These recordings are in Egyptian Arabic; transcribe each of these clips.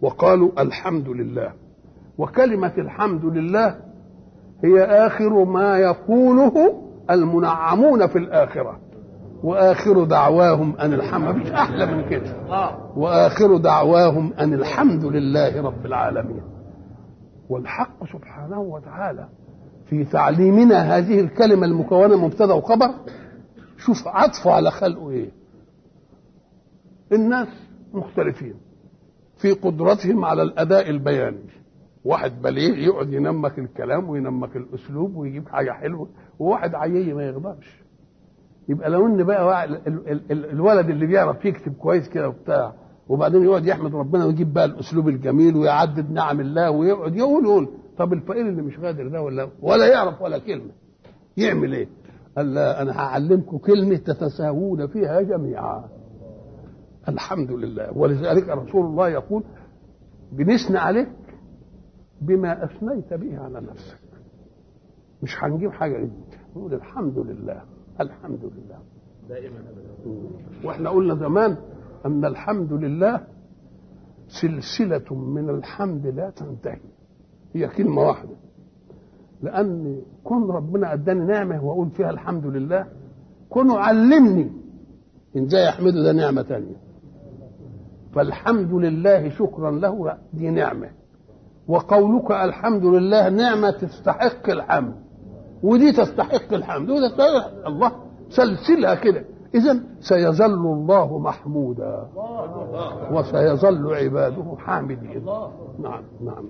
وقالوا الحمد لله وكلمة الحمد لله هي آخر ما يقوله المنعمون في الآخرة وآخر دعواهم أن الحمد مفيش أحلى من كده وآخر دعواهم أن الحمد لله رب العالمين والحق سبحانه وتعالى في تعليمنا هذه الكلمة المكونة من مبتدأ وخبر شوف عطفه على خلقه إيه الناس مختلفين في قدرتهم على الأداء البياني واحد بليغ يقعد ينمك الكلام وينمك الأسلوب ويجيب حاجة حلوة وواحد عيي ما يقدرش يبقى لو ان بقى واحد ال- ال- ال- الولد اللي بيعرف يكتب كويس كده وبتاع وبعدين يقعد يحمد ربنا ويجيب بقى الاسلوب الجميل ويعدد نعم الله ويقعد يقول يقول طب الفقير اللي مش قادر ده ولا ولا يعرف ولا كلمه يعمل ايه؟ قال لا انا هعلمكم كلمه تتساوون فيها جميعا الحمد لله ولذلك رسول الله يقول بنثني عليك بما اثنيت به على نفسك مش هنجيب حاجه جديده نقول الحمد لله الحمد لله دائما ابدا واحنا قلنا زمان ان الحمد لله سلسله من الحمد لا تنتهي هي كلمه واحده لان كون ربنا اداني نعمه واقول فيها الحمد لله كونه علمني ان ازاي احمده ده نعمه تانية فالحمد لله شكرا له دي نعمه وقولك الحمد لله نعمه تستحق الحمد ودي تستحق الحمد وده تستحق الله سلسلها كده اذا سيظل الله محمودا وسيظل عباده حامدين نعم نعم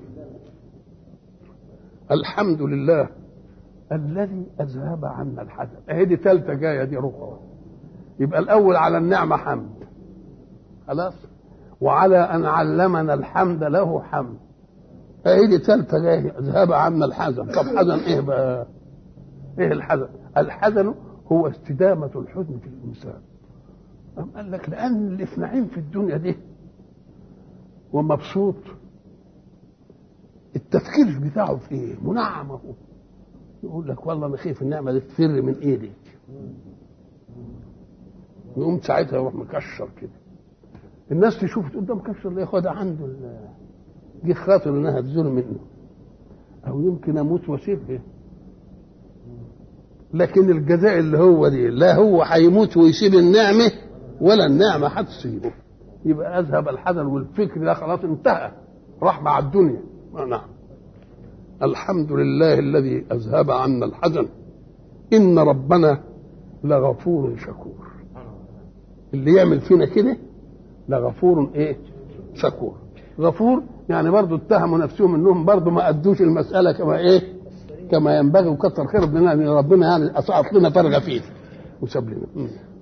الحمد لله الذي اذهب عنا الحزن اهي دي ثالثه جايه دي رخوه يبقى الاول على النعمه حمد خلاص وعلى ان علمنا الحمد له حمد اهي دي ثالثه جايه اذهب عنا الحزن طب حزن ايه بقى ايه الحزن الحزن هو استدامة الحزن في الإنسان أم قال لك لأن اللي في نعيم في الدنيا دي ومبسوط التفكير بتاعه في ايه منعم اهو يقول لك والله انا خايف النعمه دي تفر من ايدي يقوم ساعتها يروح مكشر كده الناس تشوف تقول ده مكشر ليه ياخدها عنده ال- جه خاطر انها تزول منه او يمكن اموت واسيبها لكن الجزاء اللي هو دي لا هو هيموت ويسيب النعمة ولا النعمة هتصيبه يبقى أذهب الحزن والفكر ده خلاص انتهى راح مع الدنيا نعم الحمد لله الذي أذهب عنا الحزن إن ربنا لغفور شكور اللي يعمل فينا كده لغفور ايه شكور غفور يعني برضو اتهموا نفسهم انهم برضو ما ادوش المساله كما ايه كما ينبغي وكتر خير ربنا يعني ربنا يعني اسقط لنا فرغه فيه وساب لنا مم.